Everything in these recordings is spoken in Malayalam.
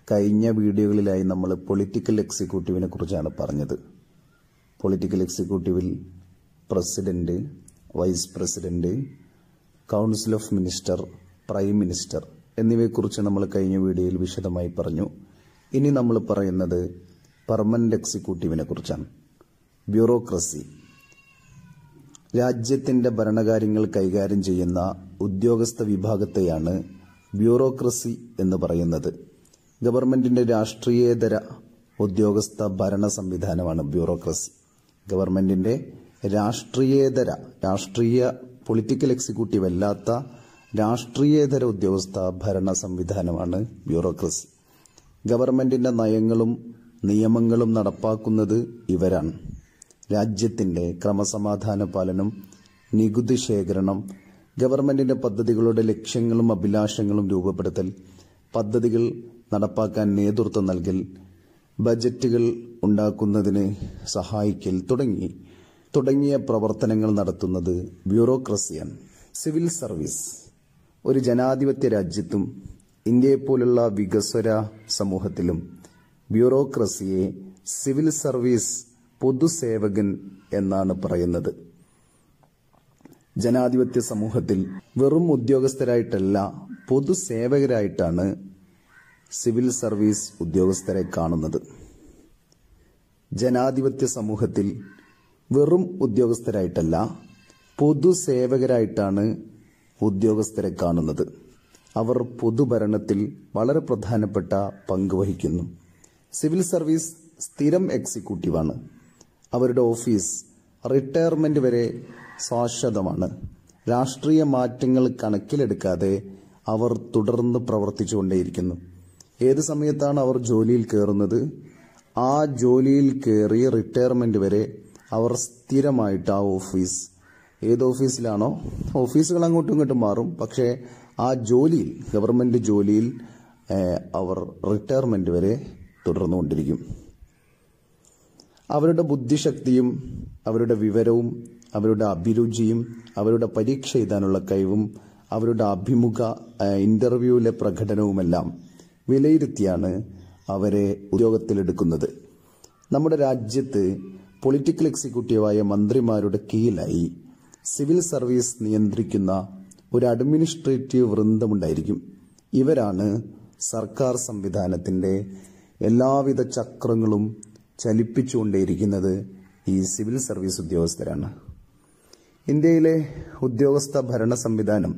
കഴിഞ്ഞ വീഡിയോകളിലായി നമ്മൾ പൊളിറ്റിക്കൽ എക്സിക്യൂട്ടീവിനെ കുറിച്ചാണ് പറഞ്ഞത് പൊളിറ്റിക്കൽ എക്സിക്യൂട്ടീവിൽ president vice president council of minister prime minister എന്നിവയെക്കുറിച്ച് നമ്മൾ കഴിഞ്ഞ വീഡിയോയിൽ വിശദമായി പറഞ്ഞു ഇനി നമ്മൾ പറയുന്നത് പെർമനന്റ് എക്സിക്യൂട്ടീവിനെ കുറിച്ചാണ് ബ്യൂറോക്രസി രാജ്യത്തിന്റെ ഭരണകാര്യങ്ങൾ കൈകാര്യം ചെയ്യുന്ന ഉദ്യോഗസ്ഥ വിഭാഗത്തെയാണ് ബ്യൂറോക്രസി എന്ന് പറയുന്നത് ഗവൺമെന്റിന്റെ രാഷ്ട്രീയേതര ഉദ്യോഗസ്ഥ ഭരണ സംവിധാനമാണ് ബ്യൂറോക്രസി ഗവൺമെന്റിന്റെ രാഷ്ട്രീയേതര രാഷ്ട്രീയ പൊളിറ്റിക്കൽ എക്സിക്യൂട്ടീവ് അല്ലാത്ത രാഷ്ട്രീയേതര ഉദ്യോഗസ്ഥ ഭരണ സംവിധാനമാണ് ബ്യൂറോക്രസി ഗവൺമെന്റിന്റെ നയങ്ങളും നിയമങ്ങളും നടപ്പാക്കുന്നത് ഇവരാണ് രാജ്യത്തിന്റെ ക്രമസമാധാന പാലനം നികുതി ശേഖരണം ഗവൺമെന്റിന്റെ പദ്ധതികളുടെ ലക്ഷ്യങ്ങളും അഭിലാഷങ്ങളും രൂപപ്പെടുത്തൽ പദ്ധതികൾ നടപ്പാക്കാൻ നേതൃത്വം നൽകൽ ബജറ്റുകൾ ഉണ്ടാക്കുന്നതിന് സഹായിക്കൽ തുടങ്ങി തുടങ്ങിയ പ്രവർത്തനങ്ങൾ നടത്തുന്നത് ബ്യൂറോക്രസിയാണ് സിവിൽ സർവീസ് ഒരു ജനാധിപത്യ രാജ്യത്തും ഇന്ത്യയെപ്പോലുള്ള വികസ്വര സമൂഹത്തിലും ബ്യൂറോക്രസിയെ സിവിൽ സർവീസ് പൊതുസേവകൻ എന്നാണ് പറയുന്നത് ജനാധിപത്യ സമൂഹത്തിൽ വെറും ഉദ്യോഗസ്ഥരായിട്ടല്ല പൊതുസേവകരായിട്ടാണ് സിവിൽ സർവീസ് ഉദ്യോഗസ്ഥരെ കാണുന്നത് ജനാധിപത്യ സമൂഹത്തിൽ വെറും ഉദ്യോഗസ്ഥരായിട്ടല്ല പൊതുസേവകരായിട്ടാണ് ഉദ്യോഗസ്ഥരെ കാണുന്നത് അവർ പൊതുഭരണത്തിൽ വളരെ പ്രധാനപ്പെട്ട പങ്ക് വഹിക്കുന്നു സിവിൽ സർവീസ് സ്ഥിരം എക്സിക്യൂട്ടീവാണ് അവരുടെ ഓഫീസ് റിട്ടയർമെന്റ് വരെ ശാശ്വതമാണ് രാഷ്ട്രീയ മാറ്റങ്ങൾ കണക്കിലെടുക്കാതെ അവർ തുടർന്ന് പ്രവർത്തിച്ചുകൊണ്ടേയിരിക്കുന്നു ഏത് സമയത്താണ് അവർ ജോലിയിൽ കയറുന്നത് ആ ജോലിയിൽ കയറി റിട്ടയർമെന്റ് വരെ അവർ സ്ഥിരമായിട്ട് ആ ഓഫീസ് ഏത് ഓഫീസിലാണോ ഓഫീസുകൾ അങ്ങോട്ടും ഇങ്ങോട്ടും മാറും പക്ഷേ ആ ജോലിയിൽ ഗവൺമെന്റ് ജോലിയിൽ അവർ റിട്ടയർമെന്റ് വരെ തുടർന്നുകൊണ്ടിരിക്കും അവരുടെ ബുദ്ധിശക്തിയും അവരുടെ വിവരവും അവരുടെ അഭിരുചിയും അവരുടെ പരീക്ഷ എഴുതാനുള്ള കഴിവും അവരുടെ അഭിമുഖ ഇന്റർവ്യൂവിലെ പ്രകടനവുമെല്ലാം വിലയിരുത്തിയാണ് അവരെ ഉദ്യോഗത്തിലെടുക്കുന്നത് നമ്മുടെ രാജ്യത്ത് പൊളിറ്റിക്കൽ എക്സിക്യൂട്ടീവായ മന്ത്രിമാരുടെ കീഴിലായി സിവിൽ സർവീസ് നിയന്ത്രിക്കുന്ന ഒരു അഡ്മിനിസ്ട്രേറ്റീവ് വൃന്ദമുണ്ടായിരിക്കും ഇവരാണ് സർക്കാർ സംവിധാനത്തിന്റെ എല്ലാവിധ ചക്രങ്ങളും ചലിപ്പിച്ചുകൊണ്ടേയിരിക്കുന്നത് ഈ സിവിൽ സർവീസ് ഉദ്യോഗസ്ഥരാണ് ഇന്ത്യയിലെ ഉദ്യോഗസ്ഥ ഭരണ സംവിധാനം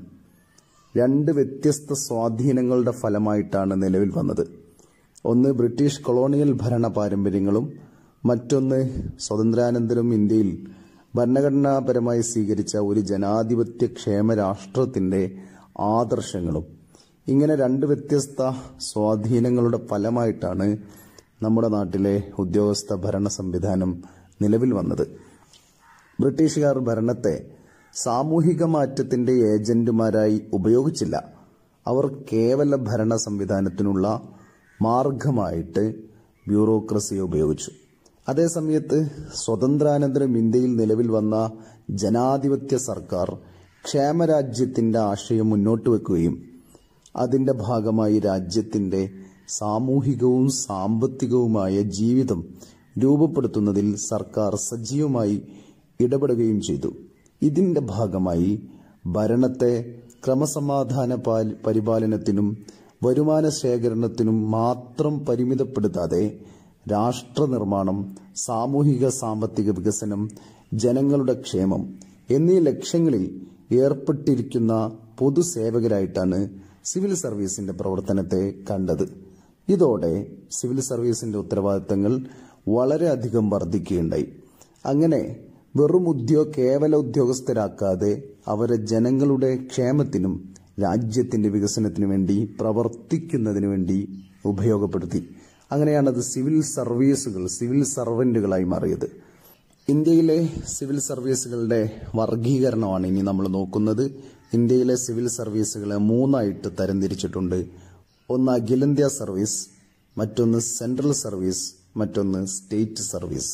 രണ്ട് വ്യത്യസ്ത സ്വാധീനങ്ങളുടെ ഫലമായിട്ടാണ് നിലവിൽ വന്നത് ഒന്ന് ബ്രിട്ടീഷ് കൊളോണിയൽ ഭരണ പാരമ്പര്യങ്ങളും മറ്റൊന്ന് സ്വതന്ത്രാനന്തരം ഇന്ത്യയിൽ ഭരണഘടനാപരമായി സ്വീകരിച്ച ഒരു ജനാധിപത്യ ക്ഷേമ രാഷ്ട്രത്തിന്റെ ആദർശങ്ങളും ഇങ്ങനെ രണ്ട് വ്യത്യസ്ത സ്വാധീനങ്ങളുടെ ഫലമായിട്ടാണ് നമ്മുടെ നാട്ടിലെ ഉദ്യോഗസ്ഥ ഭരണ സംവിധാനം നിലവിൽ വന്നത് ബ്രിട്ടീഷുകാർ ഭരണത്തെ സാമൂഹിക മാറ്റത്തിന്റെ ഏജന്റുമാരായി ഉപയോഗിച്ചില്ല അവർ കേവല ഭരണ സംവിധാനത്തിനുള്ള മാർഗമായിട്ട് ബ്യൂറോക്രസിയെ ഉപയോഗിച്ചു അതേസമയത്ത് സ്വതന്ത്രാനന്തരം ഇന്ത്യയിൽ നിലവിൽ വന്ന ജനാധിപത്യ സർക്കാർ ക്ഷേമരാജ്യത്തിന്റെ ആശയം മുന്നോട്ട് വെക്കുകയും അതിന്റെ ഭാഗമായി രാജ്യത്തിന്റെ സാമൂഹികവും സാമ്പത്തികവുമായ ജീവിതം രൂപപ്പെടുത്തുന്നതിൽ സർക്കാർ സജീവമായി ഇടപെടുകയും ചെയ്തു ഇതിന്റെ ഭാഗമായി ഭരണത്തെ ക്രമസമാധാന പരിപാലനത്തിനും വരുമാന ശേഖരണത്തിനും മാത്രം പരിമിതപ്പെടുത്താതെ രാഷ്ട്ര നിർമ്മാണം സാമൂഹിക സാമ്പത്തിക വികസനം ജനങ്ങളുടെ ക്ഷേമം എന്നീ ലക്ഷ്യങ്ങളിൽ ഏർപ്പെട്ടിരിക്കുന്ന പൊതുസേവകരായിട്ടാണ് സിവിൽ സർവീസിന്റെ പ്രവർത്തനത്തെ കണ്ടത് ഇതോടെ സിവിൽ സർവീസിന്റെ ഉത്തരവാദിത്തങ്ങൾ വളരെയധികം വർദ്ധിക്കുകയുണ്ടായി അങ്ങനെ വെറും ഉദ്യോഗ കേവല ഉദ്യോഗസ്ഥരാക്കാതെ അവരെ ജനങ്ങളുടെ ക്ഷേമത്തിനും രാജ്യത്തിന്റെ വികസനത്തിനു വേണ്ടി പ്രവർത്തിക്കുന്നതിനു വേണ്ടി ഉപയോഗപ്പെടുത്തി അങ്ങനെയാണ് അത് സിവിൽ സർവീസുകൾ സിവിൽ സർവന്റുകളായി മാറിയത് ഇന്ത്യയിലെ സിവിൽ സർവീസുകളുടെ വർഗീകരണമാണ് ഇനി നമ്മൾ നോക്കുന്നത് ഇന്ത്യയിലെ സിവിൽ സർവീസുകളെ മൂന്നായിട്ട് തരംതിരിച്ചിട്ടുണ്ട് ഒന്ന് അഖിലേന്ത്യാ സർവീസ് മറ്റൊന്ന് സെൻട്രൽ സർവീസ് മറ്റൊന്ന് സ്റ്റേറ്റ് സർവീസ്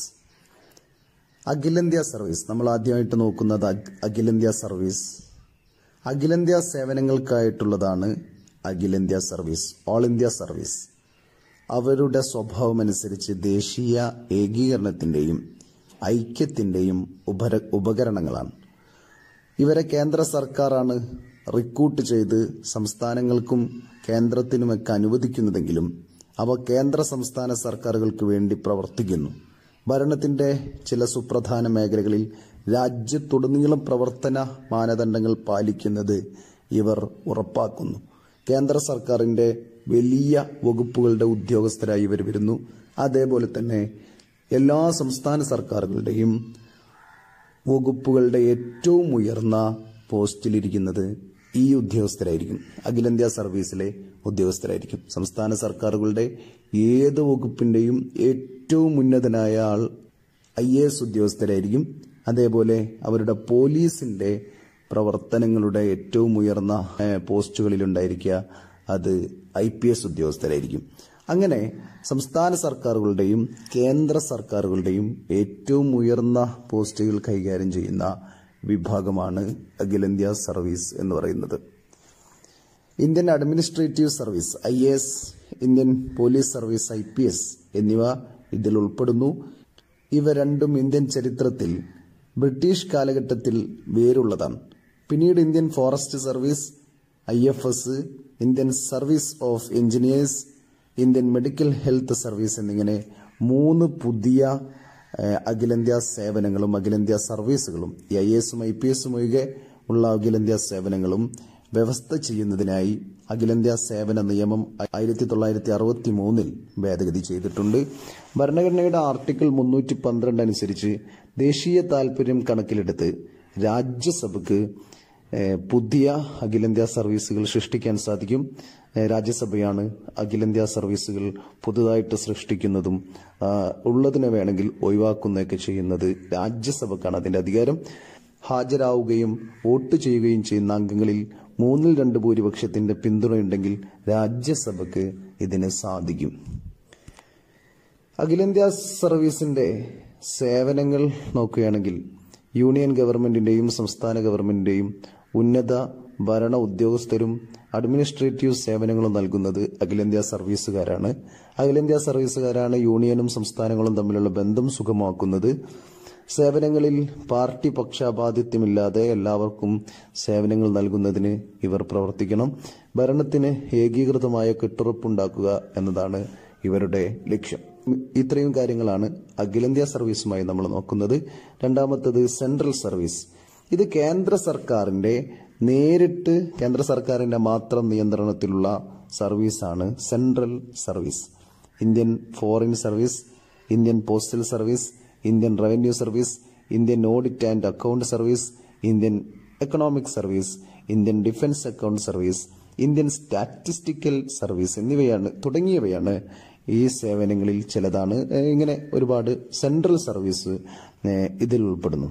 അഖിലേന്ത്യാ സർവീസ് നമ്മൾ ആദ്യമായിട്ട് നോക്കുന്നത് അഖ്- അഖിലേന്ത്യാ സർവീസ് അഖിലേന്ത്യാ സേവനങ്ങൾക്കായിട്ടുള്ളതാണ് അഖിലേന്ത്യാ സർവീസ് ഓൾ ഇന്ത്യ സർവീസ് അവരുടെ സ്വഭാവമനുസരിച്ച് ദേശീയ ഏകീകരണത്തിന്റെയും ഐക്യത്തിന്റെയും ഉപര ഉപകരണങ്ങളാണ് ഇവരെ കേന്ദ്ര സർക്കാരാണ് റിക്രൂട്ട് ചെയ്ത് സംസ്ഥാനങ്ങൾക്കും കേന്ദ്രത്തിനുമൊക്കെ അനുവദിക്കുന്നതെങ്കിലും അവ കേന്ദ്ര സംസ്ഥാന സർക്കാരുകൾക്ക് വേണ്ടി പ്രവർത്തിക്കുന്നു ഭരണത്തിന്റെ ചില സുപ്രധാന മേഖലകളിൽ രാജ്യത്തുടനീളം പ്രവർത്തന മാനദണ്ഡങ്ങൾ പാലിക്കുന്നത് ഇവർ ഉറപ്പാക്കുന്നു കേന്ദ്ര സർക്കാരിന്റെ വലിയ വകുപ്പുകളുടെ ഉദ്യോഗസ്ഥരായി ഇവർ വരുന്നു അതേപോലെ തന്നെ എല്ലാ സംസ്ഥാന സർക്കാരുകളുടെയും വകുപ്പുകളുടെ ഏറ്റവും ഉയർന്ന പോസ്റ്റിലിരിക്കുന്നത് ഈ ഉദ്യോഗസ്ഥരായിരിക്കും അഖിലേന്ത്യാ സർവീസിലെ ഉദ്യോഗസ്ഥരായിരിക്കും സംസ്ഥാന സർക്കാരുകളുടെ ഏത് വകുപ്പിന്റെയും ഏറ്റവും ഉന്നതനായ ആൾ ഐ എ എസ് ഉദ്യോഗസ്ഥരായിരിക്കും അതേപോലെ അവരുടെ പോലീസിന്റെ പ്രവർത്തനങ്ങളുടെ ഏറ്റവും ഉയർന്ന ഏഹ്, പോസ്റ്റുകളിലുണ്ടായിരിക്കുക അത് ഐ പി എസ് ഉദ്യോഗസ്ഥരായിരിക്കും അങ്ങനെ സംസ്ഥാന സർക്കാരുകളുടെയും കേന്ദ്ര സർക്കാരുകളുടെയും ഏറ്റവും ഉയർന്ന പോസ്റ്റുകൾ കൈകാര്യം ചെയ്യുന്ന വിഭാഗമാണ് അഖിലേന്ത്യാ സർവീസ് എന്ന് പറയുന്നത് Indian administrative service I S Indian police service I P S എന്നിവ ഇതിൽ ഉൾപ്പെടുന്നു ഇവ രണ്ടും ഇന്ത്യൻ ചരിത്രത്തിൽ ബ്രിട്ടീഷ് കാലഘട്ടത്തിൽ വേരുള്ളതാണ് പിന്നീട് Indian forest service I F S Indian service of engineers Indian medical health service എന്നിങ്ങനെ മൂന്ന് പുതിയ ഏഹ്, അഖിലേന്ത്യാ സേവനങ്ങളും അഖിലേന്ത്യാ സർവീസുകളും ഈ ഐ എസും ഐ പി എസും ഒഴികെ ഉള്ള അഖിലേന്ത്യാ സേവനങ്ങളും വ്യവസ്ഥ ചെയ്യുന്നതിനായി അഖിലേന്ത്യാ സേവന നിയമം ആയിരത്തി തൊള്ളായിരത്തി അറുപത്തി മൂന്നിൽ ഭേദഗതി ചെയ്തിട്ടുണ്ട് ഭരണഘടനയുടെ ആർട്ടിക്കിൾ മുന്നൂറ്റി പന്ത്രണ്ട് അനുസരിച്ച് ദേശീയ താൽപര്യം കണക്കിലെടുത്ത് രാജ്യസഭയ്ക്ക് ഏഹ്, പുതിയ അഖിലേന്ത്യാ സർവീസുകൾ സൃഷ്ടിക്കാൻ സാധിക്കും ഏഹ്, രാജ്യസഭയാണ് അഖിലേന്ത്യാ സർവീസുകൾ പുതുതായിട്ട് സൃഷ്ടിക്കുന്നതും ആ, ഉള്ളതിനെ വേണമെങ്കിൽ ഒഴിവാക്കുന്നതൊക്കെ ചെയ്യുന്നത് രാജ്യസഭക്കാണ് അതിന്റെ അധികാരം ഹാജരാവുകയും വോട്ട് ചെയ്യുകയും ചെയ്യുന്ന അംഗങ്ങളിൽ മൂന്നിൽ രണ്ട് ഭൂരിപക്ഷത്തിന്റെ പിന്തുണയുണ്ടെങ്കിൽ രാജ്യസഭയ്ക്ക് ഇതിന് സാധിക്കും അഖിലേന്ത്യാ സർവീസിന്റെ സേവനങ്ങൾ നോക്കുകയാണെങ്കിൽ യൂണിയൻ ഗവൺമെന്റിന്റെയും സംസ്ഥാന ഗവൺമെന്റിന്റെയും ഉന്നത ഭരണ ഉദ്യോഗസ്ഥരും അഡ്മിനിസ്ട്രേറ്റീവ് സേവനങ്ങളും നൽകുന്നത് അഖിലേന്ത്യാ സർവീസുകാരാണ് അഖിലേന്ത്യാ സർവീസുകാരാണ് യൂണിയനും സംസ്ഥാനങ്ങളും തമ്മിലുള്ള ബന്ധം സുഗമമാക്കുന്നത് സേവനങ്ങളിൽ പാർട്ടി പക്ഷാപാതിത്വമില്ലാതെ എല്ലാവർക്കും സേവനങ്ങൾ നൽകുന്നതിന് ഇവർ പ്രവർത്തിക്കണം ഭരണത്തിന് ഏകീകൃതമായ കെട്ടുറപ്പുണ്ടാക്കുക എന്നതാണ് ഇവരുടെ ലക്ഷ്യം ഇത്രയും കാര്യങ്ങളാണ് അഖിലേന്ത്യാ സർവീസുമായി നമ്മൾ നോക്കുന്നത് രണ്ടാമത്തത് സെൻട്രൽ സർവീസ് ഇത് കേന്ദ്ര സർക്കാരിന്റെ നേരിട്ട് കേന്ദ്ര സർക്കാരിന്റെ മാത്രം നിയന്ത്രണത്തിലുള്ള സർവീസാണ് central service Indian foreign service Indian postal service Indian revenue service Indian audit and account service Indian economic service Indian defence account service Indian statistical service എന്നിവയാണ് തുടങ്ങിയവയാണ് ഈ സേവനങ്ങളിൽ ചിലതാണ് ഏഹ് ഇങ്ങനെ ഒരുപാട് സെൻട്രൽ സർവീസ് ഏഹ് ഇതിൽ ഉൾപ്പെടുന്നു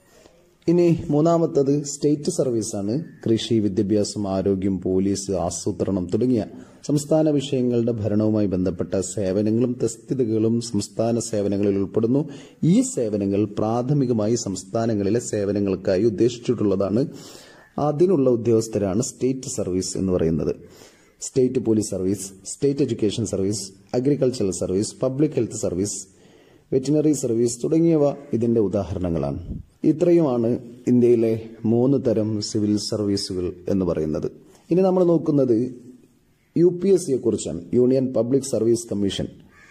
ഇനി മൂന്നാമത്തത് സ്റ്റേറ്റ് സർവീസാണ് കൃഷി വിദ്യാഭ്യാസം ആരോഗ്യം പോലീസ് ആസൂത്രണം തുടങ്ങിയ സംസ്ഥാന വിഷയങ്ങളുടെ ഭരണവുമായി ബന്ധപ്പെട്ട സേവനങ്ങളും തസ്തികകളും സംസ്ഥാന സേവനങ്ങളിൽ ഉൾപ്പെടുന്നു ഈ സേവനങ്ങൾ പ്രാഥമികമായി സംസ്ഥാനങ്ങളിലെ സേവനങ്ങൾക്കായി ഉദ്ദേശിച്ചിട്ടുള്ളതാണ് അതിനുള്ള ഉദ്യോഗസ്ഥരാണ് സ്റ്റേറ്റ് സർവീസ് എന്ന് പറയുന്നത് state police service state education service agricultural service public health service veterinary service തുടങ്ങിയവ ഇതിന്റെ ഉദാഹരണങ്ങളാണ് ഇത്രയുമാണ് ഇന്ത്യയിലെ മൂന്ന് തരം സിവിൽ സർവീസുകൾ എന്ന് പറയുന്നത് ഇനി നമ്മൾ നോക്കുന്നത് യു പി എസ് സിയെ കുറിച്ചാണ് യൂണിയൻ പബ്ലിക് സർവീസ് കമ്മീഷൻ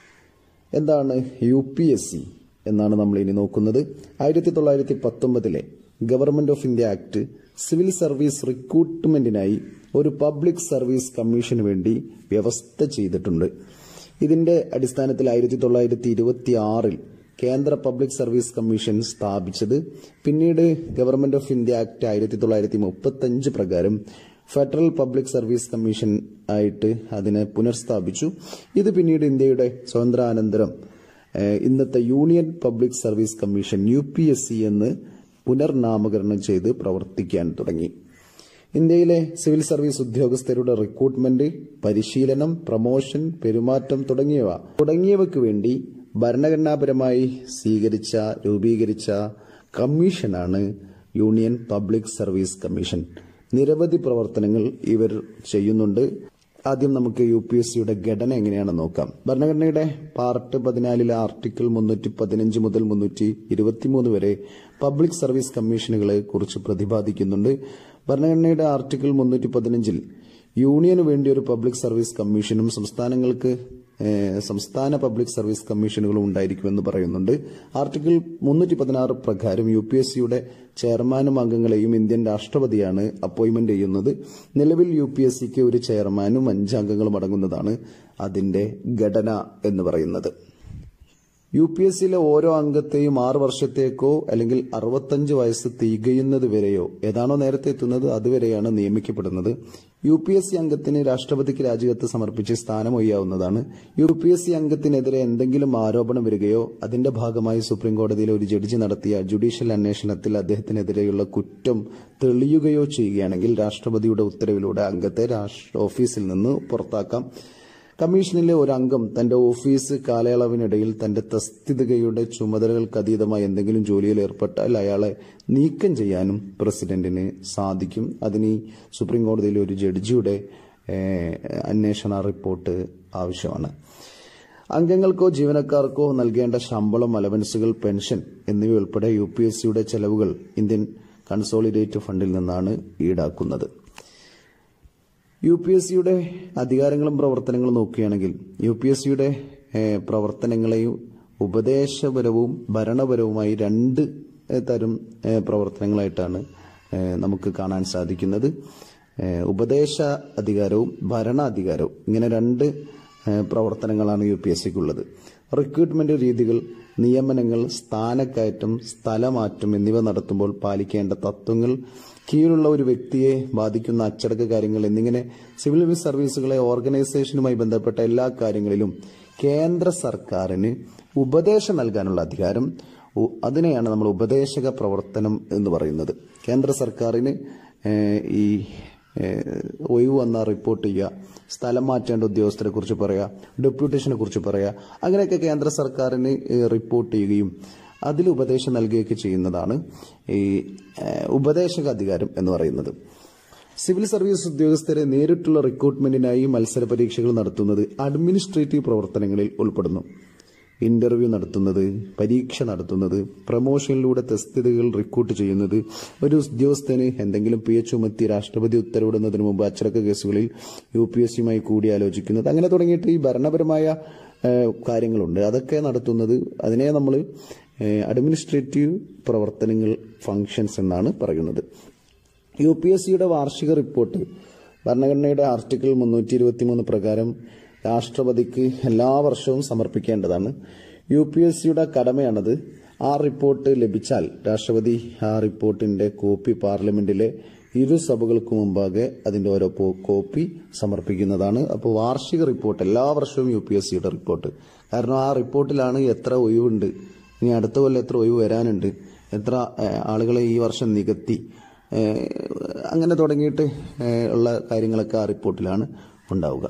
എന്താണ് യു പി എസ് സി എന്നാണ് നമ്മൾ ഇനി നോക്കുന്നത് ആയിരത്തി തൊള്ളായിരത്തി പത്തൊമ്പതിലെ government of India act civil service റിക്രൂട്ട്മെന്റിനായി ഒരു പബ്ലിക് സർവീസ് കമ്മീഷന് വേണ്ടി വ്യവസ്ഥ ചെയ്തിട്ടുണ്ട് ഇതിന്റെ അടിസ്ഥാനത്തിൽ ആയിരത്തി തൊള്ളായിരത്തി ഇരുപത്തി ആറിൽ കേന്ദ്ര പബ്ലിക് സർവീസ് കമ്മീഷൻ സ്ഥാപിച്ചത് പിന്നീട് ഗവൺമെന്റ് ഓഫ് ഇന്ത്യ ആക്ട് ആയിരത്തി തൊള്ളായിരത്തി മുപ്പത്തഞ്ച് പ്രകാരം ഫെഡറൽ പബ്ലിക് സർവീസ് കമ്മീഷൻ ആയിട്ട് അതിനെ പുനഃസ്ഥാപിച്ചു ഇത് പിന്നീട് ഇന്ത്യയുടെ സ്വാതന്ത്ര്യാനന്തരം ഏഹ്, ഇന്നത്തെ union public service commission U P S C എന്ന് പുനർനാമകരണം ചെയ്ത് പ്രവർത്തിക്കാൻ തുടങ്ങി ഇന്ത്യയിലെ സിവിൽ സർവീസ് ഉദ്യോഗസ്ഥരുടെ റിക്രൂട്ട്മെന്റ് പരിശീലനം പ്രമോഷൻ പെരുമാറ്റം തുടങ്ങിയവ തുടങ്ങിയവയ്ക്ക് വേണ്ടി ഭരണഘടനാപരമായി സ്വീകരിച്ച രൂപീകരിച്ച കമ്മീഷനാണ് യൂണിയൻ പബ്ലിക് സർവീസ് കമ്മീഷൻ നിരവധി പ്രവർത്തനങ്ങൾ ഇവർ ചെയ്യുന്നുണ്ട് ആദ്യം നമുക്ക് യു പി എസ് സിയുടെ ഘടന എങ്ങനെയാണെന്ന് നോക്കാം ഭരണഘടനയുടെ പാർട്ട് പതിനാലിലെ ആർട്ടിക്കിൾ മുന്നൂറ്റി പതിനഞ്ച് മുതൽ മുന്നൂറ്റി ഇരുപത്തിമൂന്ന് വരെ പബ്ലിക് സർവീസ് കമ്മീഷനുകളെ കുറിച്ച് പ്രതിപാദിക്കുന്നുണ്ട് ഭരണഘടനയുടെ ആർട്ടിക്കിൾ മുന്നൂറ്റി പതിനഞ്ചിൽ യൂണിയന് വേണ്ടി ഒരു പബ്ലിക് സർവീസ് കമ്മീഷനും സംസ്ഥാനങ്ങൾക്ക് ഏഹ്, സംസ്ഥാന പബ്ലിക് സർവീസ് കമ്മീഷനുകളും ഉണ്ടായിരിക്കുമെന്ന് പറയുന്നുണ്ട് ആർട്ടിക്കിൾ മുന്നൂറ്റി പതിനാറ് പ്രകാരം യു പി എസ് സിയുടെ ചെയർമാനും അംഗങ്ങളെയും ഇന്ത്യൻ രാഷ്ട്രപതിയാണ് അപ്പോയിന്റ്മെന്റ് ചെയ്യുന്നത് നിലവിൽ യു പി എസ് സിക്ക് ഒരു ചെയർമാനും അഞ്ച് അംഗങ്ങളും അടങ്ങുന്നതാണ് അതിന്റെ ഘടന എന്ന് പറയുന്നത് യു പി എസ് സിയിലെ ഓരോ അംഗത്തെയും ആറ് വർഷത്തേക്കോ അല്ലെങ്കിൽ അറുപത്തഞ്ച് വയസ്സ് തികയുന്നത് വരെയോ ഏതാണോ നേരത്തെ എത്തുന്നത് അതുവരെയാണ് നിയമിക്കപ്പെടുന്നത് യു പി എസ് സി അംഗത്തിന് രാഷ്ട്രപതിക്ക് രാജികത്ത് സമർപ്പിച്ച് സ്ഥാനമൊയ്യാവുന്നതാണ് യു പി എസ് സി അംഗത്തിനെതിരെ എന്തെങ്കിലും ആരോപണം വരികയോ അതിന്റെ ഭാഗമായി സുപ്രീം കോടതിയിലെ ഒരു ജഡ്ജി നടത്തിയ ജുഡീഷ്യൽ അന്വേഷണത്തിൽ അദ്ദേഹത്തിനെതിരെയുള്ള കുറ്റം തെളിയുകയോ ചെയ്യുകയാണെങ്കിൽ രാഷ്ട്രപതിയുടെ ഉത്തരവിലൂടെ അംഗത്തെ രാഷ്ട്ര ഓഫീസിൽ നിന്ന് പുറത്താക്കാം കമ്മീഷനിലെ ഒരു അംഗം തന്റെ ഓഫീസ് കാലയളവിനിടയിൽ തന്റെ തസ്തികയുടെ ചുമതലകൾക്ക് അതീതമായി എന്തെങ്കിലും ജോലിയിൽ ഏർപ്പെട്ടാൽ അയാളെ നീക്കം ചെയ്യാനും പ്രസിഡന്റിന് സാധിക്കും അതിന് ഈ സുപ്രീം കോടതിയിലെ ഒരു ജഡ്ജിയുടെ ഏഹ്, അന്വേഷണ റിപ്പോർട്ട് ആവശ്യമാണ് അംഗങ്ങൾക്കോ ജീവനക്കാർക്കോ നൽകേണ്ട ശമ്പളം അലവൻസുകൾ പെൻഷൻ എന്നിവ ഉൾപ്പെടെ യു പി എസ് സിയുടെ ചെലവുകൾ ഇന്ത്യൻ കൺസോളിഡേറ്റ് ഫണ്ടിൽ നിന്നാണ് ഈടാക്കുന്നത് യു പി എസ് സിയുടെ അധികാരങ്ങളും പ്രവർത്തനങ്ങളും നോക്കുകയാണെങ്കിൽ യു പി എസ് സിയുടെ പ്രവർത്തനങ്ങളെയും ഉപദേശപരവും ഭരണപരവുമായി രണ്ട് ഏഹ്, തരം ഏഹ്, പ്രവർത്തനങ്ങളായിട്ടാണ് ഏഹ്, നമുക്ക് കാണാൻ സാധിക്കുന്നത് ഏഹ്, ഉപദേശ അധികാരവും ഭരണാധികാരവും ഇങ്ങനെ രണ്ട് ഏഹ്, പ്രവർത്തനങ്ങളാണ് യു പി എസ് സിക്കുള്ളത് റിക്രൂട്ട്മെന്റ് രീതികൾ നിയമനങ്ങൾ സ്ഥാനക്കയറ്റം സ്ഥലമാറ്റം എന്നിവ നടത്തുമ്പോൾ പാലിക്കേണ്ട തത്വങ്ങൾ കീഴിലുള്ള ഒരു വ്യക്തിയെ ബാധിക്കുന്ന അച്ചടക്ക കാര്യങ്ങൾ എന്നിങ്ങനെ സിവിൽ സർവീസുകളെ ഓർഗനൈസേഷനുമായി ബന്ധപ്പെട്ട എല്ലാ കാര്യങ്ങളിലും കേന്ദ്ര സർക്കാരിന് ഉപദേശം നൽകാനുള്ള അധികാരം ഉ- അതിനെയാണ് നമ്മൾ ഉപദേശക പ്രവർത്തനം എന്ന് പറയുന്നത് കേന്ദ്ര സർക്കാരിന് ഏഹ്, ഈ ഏഹ്, ഒഴിവ് വന്ന റിപ്പോർട്ട് ചെയ്യുക സ്ഥലം മാറ്റേണ്ട ഉദ്യോഗസ്ഥരെ കുറിച്ച് പറയുക ഡെപ്യൂട്ടേഷനെ കുറിച്ച് പറയുക അങ്ങനെയൊക്കെ കേന്ദ്ര സർക്കാരിന് ഏഹ്, റിപ്പോർട്ട് ചെയ്യുകയും അതിൽ ഉപദേശം നൽകുകയൊക്കെ ചെയ്യുന്നതാണ് ഈ ഏഹ്, ഉപദേശക അധികാരം എന്ന് പറയുന്നത് സിവിൽ സർവീസ് ഉദ്യോഗസ്ഥരെ നേരിട്ടുള്ള റിക്രൂട്ട്മെന്റിനായി മത്സര പരീക്ഷകൾ നടത്തുന്നത് അഡ്മിനിസ്ട്രേറ്റീവ് പ്രവർത്തനങ്ങളിൽ ഉൾപ്പെടുന്നു ഇന്റർവ്യൂ നടത്തുന്നത് പരീക്ഷ നടത്തുന്നത് പ്രമോഷനിലൂടെ തസ്തികകൾ റിക്രൂട്ട് ചെയ്യുന്നത് ഒരു ഉദ്യോഗസ്ഥന് എന്തെങ്കിലും പിഴ ചുമത്തി രാഷ്ട്രപതി ഉത്തരവിടുന്നതിന് മുമ്പ് അച്ചടക്ക കേസുകളിൽ യു പി എസ് സിയുമായി കൂടിയാലോചിക്കുന്നത് അങ്ങനെ തുടങ്ങിയിട്ട് ഈ ഭരണപരമായ ഏഹ്, കാര്യങ്ങളുണ്ട് അതൊക്കെ നടത്തുന്നത് അതിനെ നമ്മൾ അഡ്മിനിസ്ട്രേറ്റീവ് പ്രവർത്തനങ്ങൾ ഫങ്ഷൻസ് എന്നാണ് പറയുന്നത് യു പി എസ് സിയുടെ വാർഷിക റിപ്പോർട്ട് ഭരണഘടനയുടെ ആർട്ടിക്കിൾ മുന്നൂറ്റി ഇരുപത്തിമൂന്ന് പ്രകാരം രാഷ്ട്രപതിക്ക് എല്ലാ വർഷവും സമർപ്പിക്കേണ്ടതാണ് യു പി എസ് സിയുടെ കടമയാണത് ആ റിപ്പോർട്ട് ലഭിച്ചാൽ രാഷ്ട്രപതി ആ റിപ്പോർട്ടിന്റെ കോപ്പി പാർലമെന്റിലെ ഇരു സഭകൾക്ക് മുമ്പാകെ അതിന്റെ ഓരോ പോ- കോപ്പി സമർപ്പിക്കുന്നതാണ് അപ്പോൾ വാർഷിക റിപ്പോർട്ട് എല്ലാ വർഷവും യു പി എസ് സിയുടെ റിപ്പോർട്ട് കാരണം ആ റിപ്പോർട്ടിലാണ് എത്ര ഒഴിവുണ്ട് ഇനി അടുത്ത കൊല്ലം എത്ര ഒഴിവ് വരാനുണ്ട് എത്ര ഏഹ്, ആളുകളെ ഈ വർഷം നികത്തി ഏഹ്, അങ്ങനെ തുടങ്ങിയിട്ട് ഏഹ്, ഉള്ള കാര്യങ്ങളൊക്കെ ആ റിപ്പോർട്ടിലാണ് ഉണ്ടാവുക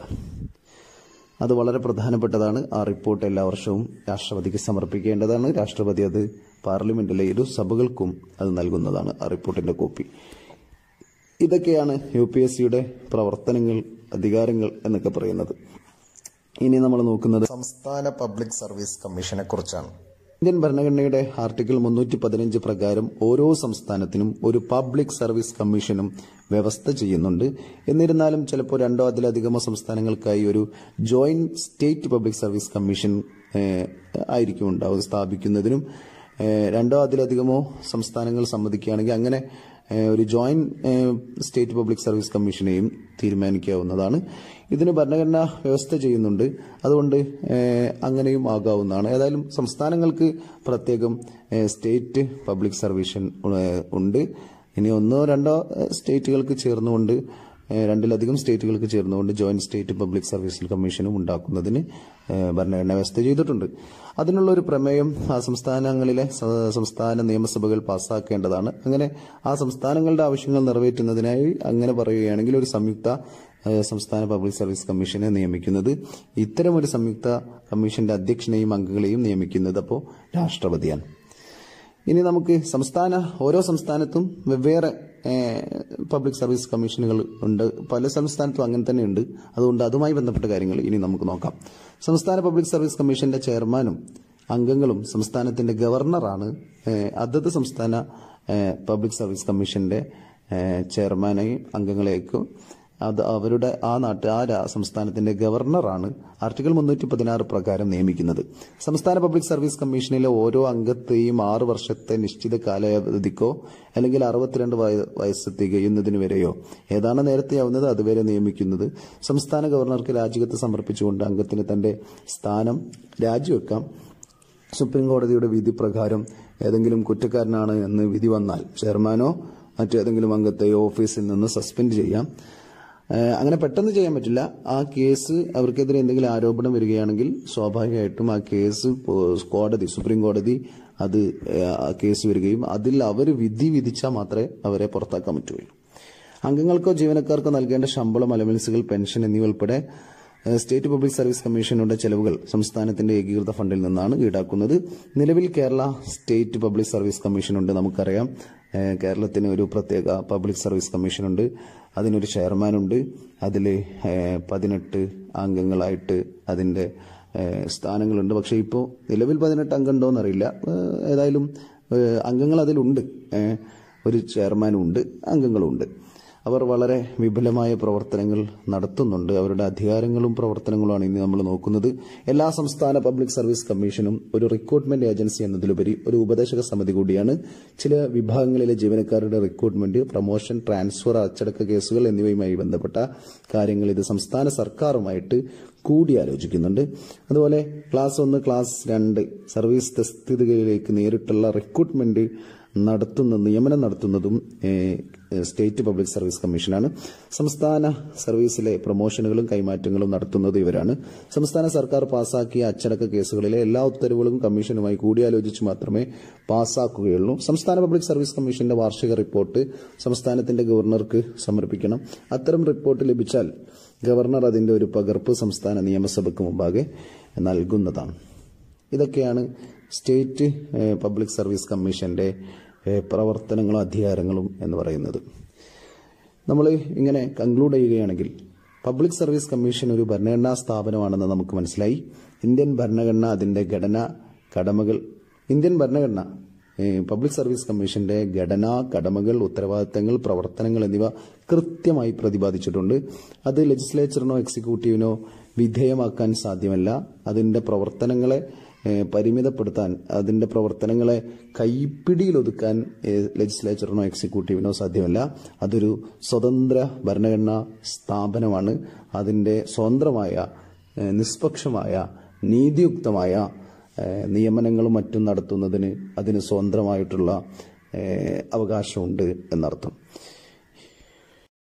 അത് വളരെ പ്രധാനപ്പെട്ടതാണ് ആ റിപ്പോർട്ട് എല്ലാ വർഷവും രാഷ്ട്രപതിക്ക് സമർപ്പിക്കേണ്ടതാണ് രാഷ്ട്രപതി അത് പാർലമെന്റിലെ ഇരു സഭകൾക്കും അത് നൽകുന്നതാണ് ആ റിപ്പോർട്ടിന്റെ കോപ്പി ഇതൊക്കെയാണ് യു പി എസ് സിയുടെ പ്രവർത്തനങ്ങൾ അധികാരങ്ങൾ എന്നൊക്കെ പറയുന്നത് ഇനി നമ്മൾ നോക്കുന്നത് സംസ്ഥാന പബ്ലിക് സർവീസ് കമ്മീഷനെ കുറിച്ചാണ് ഇന്ത്യൻ ഭരണഘടനയുടെ ആർട്ടിക്കിൾ മുന്നൂറ്റി പതിനഞ്ച് പ്രകാരം ഓരോ സംസ്ഥാനത്തിനും ഒരു പബ്ലിക് സർവീസ് കമ്മീഷനും വ്യവസ്ഥ ചെയ്യുന്നുണ്ട് എന്നിരുന്നാലും ചിലപ്പോൾ രണ്ടോ അതിലധികമോ സംസ്ഥാനങ്ങൾക്കായി ഒരു joint state public service commission ഏഹ്, ആയിരിക്കും ഉണ്ടാവുക സ്ഥാപിക്കുന്നതിനും ഏഹ്, രണ്ടോ അതിലധികമോ സംസ്ഥാനങ്ങൾ സമ്മതിക്കുകയാണെങ്കിൽ അങ്ങനെ ഏഹ്, ഒരു ജോയിന്റ് ഏഹ്, സ്റ്റേറ്റ് പബ്ലിക് സർവീസ് കമ്മീഷനെയും തീരുമാനിക്കാവുന്നതാണ് ഇതിന് ഭരണഘടന വ്യവസ്ഥ ചെയ്യുന്നുണ്ട് അതുകൊണ്ട് ഏഹ്, അങ്ങനെയും ആകാവുന്നതാണ് ഏതായാലും സംസ്ഥാനങ്ങൾക്ക് പ്രത്യേകം ഏഹ്, സ്റ്റേറ്റ് പബ്ലിക് സർവീഷൻ ഏഹ്, ഉണ്ട് ഇനി ഒന്നോ രണ്ടോ ഏഹ്, സ്റ്റേറ്റുകൾക്ക് ചേർന്നുകൊണ്ട് ഏഹ്, രണ്ടിലധികം സ്റ്റേറ്റുകൾക്ക് ചേർന്നുകൊണ്ട് ജോയിന്റ് സ്റ്റേറ്റ് പബ്ലിക് സർവീസ് കമ്മീഷനും ഉണ്ടാക്കുന്നതിന് ഏഹ്, ഭരണഘടന വ്യവസ്ഥ ചെയ്തിട്ടുണ്ട് അതിനുള്ള ഒരു പ്രമേയം ആ സംസ്ഥാനങ്ങളിലെ സ- സംസ്ഥാന നിയമസഭകൾ പാസ്സാക്കേണ്ടതാണ് അങ്ങനെ ആ സംസ്ഥാനങ്ങളുടെ ആവശ്യങ്ങൾ നിറവേറ്റുന്നതിനായി അങ്ങനെ പറയുകയാണെങ്കിൽ ഒരു സംയുക്ത ഏഹ്, സംസ്ഥാന പബ്ലിക് സർവീസ് കമ്മീഷനെ നിയമിക്കുന്നത് ഇത്തരം ഒരു സംയുക്ത കമ്മീഷന്റെ അധ്യക്ഷനെയും അംഗങ്ങളെയും നിയമിക്കുന്നത് അപ്പോൾ രാഷ്ട്രപതിയാണ് ഇനി നമുക്ക് സംസ്ഥാന ഓരോ സംസ്ഥാനത്തും വെവ്വേറെ പബ്ലിക് സർവീസ് കമ്മീഷനുകൾ ഉണ്ട് പല സംസ്ഥാനത്തും അങ്ങനെ തന്നെ ഉണ്ട് അതുകൊണ്ട് അതുമായി ബന്ധപ്പെട്ട കാര്യങ്ങൾ ഇനി നമുക്ക് നോക്കാം സംസ്ഥാന പബ്ലിക് സർവീസ് കമ്മീഷന്റെ ചെയർമാനും അംഗങ്ങളും സംസ്ഥാനത്തിന്റെ ഗവർണറാണ് ഏഹ്, അതത് സംസ്ഥാന ഏഹ്, പബ്ലിക് സർവീസ് കമ്മീഷന്റെ ഏഹ്, ചെയർമാനെയും അംഗങ്ങളെയൊക്കെ അത് അവരുടെ ആ നാട്ട് ആ രാ- സംസ്ഥാനത്തിന്റെ ഗവർണറാണ് ആർട്ടിക്കിൾ മുന്നൂറ്റി പതിനാറ് പ്രകാരം നിയമിക്കുന്നത് സംസ്ഥാന പബ്ലിക് സർവീസ് കമ്മീഷനിലെ ഓരോ അംഗത്തെയും ആറ് വർഷത്തെ നിശ്ചിത കാലാവധിക്കോ അല്ലെങ്കിൽ അറുപത്തിരണ്ട് വയ- വയസ്സ് തികയുന്നതിന് വരെയോ ഏതാണ് നേരത്തെ ആവുന്നത് അതുവരെ നിയമിക്കുന്നത് സംസ്ഥാന ഗവർണർക്ക് രാജികത്ത് സമർപ്പിച്ചുകൊണ്ട് അംഗത്തിന് തന്റെ സ്ഥാനം രാജിവെക്കാം സുപ്രീം കോടതിയുടെ വിധി പ്രകാരം ഏതെങ്കിലും കുറ്റക്കാരനാണ് എന്ന് വിധി വന്നാൽ ചെയർമാനോ മറ്റേതെങ്കിലും അംഗത്തെയോ ഓഫീസിൽ നിന്ന് സസ്പെൻഡ് ചെയ്യാം ഏഹ് അങ്ങനെ പെട്ടെന്ന് ചെയ്യാൻ പറ്റില്ല ആ കേസ് അവർക്കെതിരെ എന്തെങ്കിലും ആരോപണം വരികയാണെങ്കിൽ സ്വാഭാവികമായിട്ടും ആ കേസ് പോ- കോടതി സുപ്രീം കോടതി അത് ഏഹ് ആ കേസ് വരികയും അതിൽ അവർ വിധി വിധിച്ചാൽ മാത്രമേ അവരെ പുറത്താക്കാൻ പറ്റുകയുള്ളൂ അംഗങ്ങൾക്കോ ജീവനക്കാർക്കോ നൽകേണ്ട ശമ്പളം അലവൻസുകൾ പെൻഷൻ എന്നിവ ഉൾപ്പെടെ ഏഹ് സ്റ്റേറ്റ് പബ്ലിക് സർവീസ് കമ്മീഷനുടെ ചെലവുകൾ സംസ്ഥാനത്തിന്റെ ഏകീകൃത ഫണ്ടിൽ നിന്നാണ് ഈടാക്കുന്നത് നിലവിൽ കേരള സ്റ്റേറ്റ് പബ്ലിക് സർവീസ് കമ്മീഷനുണ്ട് നമുക്കറിയാം ഏഹ് കേരളത്തിന് ഒരു പ്രത്യേക പബ്ലിക് സർവീസ് കമ്മീഷനുണ്ട് അതിനൊരു ചെയർമാനുണ്ട് അതിൽ പതിനെട്ട് അംഗങ്ങളായിട്ട് അതിന്റെ ഏഹ് സ്ഥാനങ്ങളുണ്ട് പക്ഷേ ഇപ്പോൾ നിലവിൽ പതിനെട്ട് അംഗം ഉണ്ടോ എന്നറിയില്ല ഏഹ് ഏതായാലും ഏഹ് അംഗങ്ങൾ അതിലുണ്ട് ഏഹ് ഒരു ചെയർമാനും ഉണ്ട് അംഗങ്ങളും ഉണ്ട് അവർ വളരെ വിപുലമായ പ്രവർത്തനങ്ങൾ നടത്തുന്നുണ്ട് അവരുടെ അധികാരങ്ങളും പ്രവർത്തനങ്ങളുമാണ് ഇനി നമ്മൾ നോക്കുന്നത് എല്ലാ സംസ്ഥാന പബ്ലിക് സർവീസ് കമ്മീഷനും ഒരു റിക്രൂട്ട്മെന്റ് ഏജൻസി എന്നതിലുപരി ഒരു ഉപദേശക സമിതി കൂടിയാണ് ചില വിഭാഗങ്ങളിലെ ജീവനക്കാരുടെ റിക്രൂട്ട്മെന്റ് പ്രൊമോഷൻ ട്രാൻസ്ഫർ അച്ചടക്ക കേസുകൾ എന്നിവയുമായി ബന്ധപ്പെട്ട കാര്യങ്ങൾ ഇത് സംസ്ഥാന സർക്കാരുമായിട്ട് കൂടിയാലോചിക്കുന്നുണ്ട് അതുപോലെ ക്ലാസ് ഒന്ന് ക്ലാസ് രണ്ട് സർവീസ് തസ്തികയിലേക്ക് നേരിട്ടുള്ള റിക്രൂട്ട്മെന്റ് നടത്തുന്ന നിയമനം നടത്തുന്നതും ഏഹ്, സ്റ്റേറ്റ് പബ്ലിക് സർവീസ് കമ്മീഷനാണ് സംസ്ഥാന സർവീസിലെ പ്രൊമോഷനുകളും കൈമാറ്റങ്ങളും നടത്തുന്നത് ഇവരാണ് സംസ്ഥാന സർക്കാർ പാസാക്കിയ അച്ചടക്ക കേസുകളിലെ എല്ലാ ഉത്തരവുകളും കമ്മീഷനുമായി കൂടിയാലോചിച്ച് മാത്രമേ പാസാക്കുകയുള്ളൂ സംസ്ഥാന പബ്ലിക് സർവീസ് കമ്മീഷന്റെ വാർഷിക റിപ്പോർട്ട് സംസ്ഥാനത്തിന്റെ ഗവർണർക്ക് സമർപ്പിക്കണം അത്തരം റിപ്പോർട്ട് ലഭിച്ചാൽ ഗവർണർ അതിന്റെ ഒരു പകർപ്പ് സംസ്ഥാന നിയമസഭയ്ക്ക് മുമ്പാകെ നൽകുന്നതാണ് ഇതൊക്കെയാണ് സ്റ്റേറ്റ് ഏഹ്, പബ്ലിക് സർവീസ് കമ്മീഷന്റെ ഏഹ്, പ്രവർത്തനങ്ങളും അധികാരങ്ങളും എന്ന് പറയുന്നത് നമ്മൾ ഇങ്ങനെ കൺക്ലൂഡ് ചെയ്യുകയാണെങ്കിൽ പബ്ലിക് സർവീസ് കമ്മീഷൻ ഒരു ഭരണഘടനാ സ്ഥാപനമാണെന്ന് നമുക്ക് മനസ്സിലായി ഇന്ത്യൻ ഭരണഘടന അതിന്റെ ഘടന കടമകൾ ഇന്ത്യൻ ഭരണഘടന ഏഹ്, പബ്ലിക് സർവീസ് കമ്മീഷന്റെ ഘടന കടമകൾ ഉത്തരവാദിത്തങ്ങൾ പ്രവർത്തനങ്ങൾ എന്നിവ കൃത്യമായി പ്രതിപാദിച്ചിട്ടുണ്ട് അത് ലെജിസ്ലേച്ചറിനോ എക്സിക്യൂട്ടീവിനോ വിധേയമാക്കാൻ സാധ്യമല്ല അതിന്റെ പ്രവർത്തനങ്ങളെ ഏഹ്, പരിമിതപ്പെടുത്താൻ അതിന്റെ പ്രവർത്തനങ്ങളെ കൈപ്പിടിയിലൊതുക്കാൻ ഏഹ്, ലെജിസ്ലേച്ചറിനോ എക്സിക്യൂട്ടീവിനോ സാധ്യമല്ല അതൊരു സ്വതന്ത്ര ഭരണഘടനാ സ്ഥാപനമാണ് അതിന്റെ സ്വതന്ത്രമായ ഏഹ്, നിഷ്പക്ഷമായ നീതിയുക്തമായ ഏഹ്, നിയമനങ്ങളും മറ്റും നടത്തുന്നതിന് അതിന് സ്വതന്ത്രമായിട്ടുള്ള ഏഹ്, അവകാശമുണ്ട് എന്നർത്ഥം